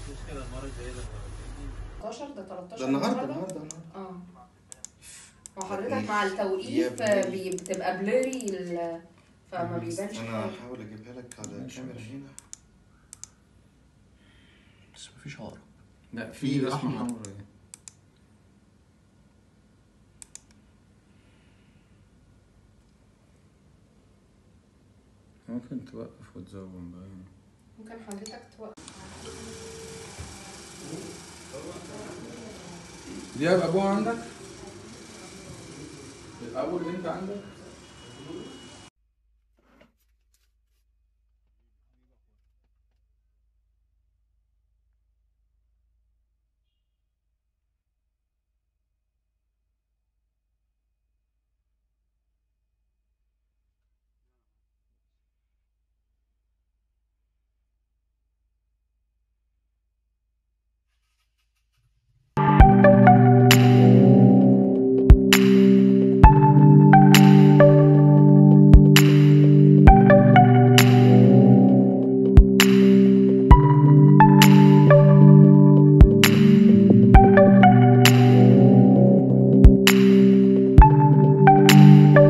مشكلة المرة الجاية لما 13 ده 13 ده النهارده النهارده النهارده اه وحضرتك ابني. مع يا التوقيف ابني. آه، بي- بتبقى بلوري ال- فما بيبانش انا حاجة. هحاول اجيبها لك على ماشي، الكاميرا ماشي. هنا بس مفيش عقرب لا في رسمة أحمر. حمراء ممكن توقف وتزوم بقى هنا ممكن حضرتك توقف دي هيبقى ابوها عندك؟ اول بنت عندك؟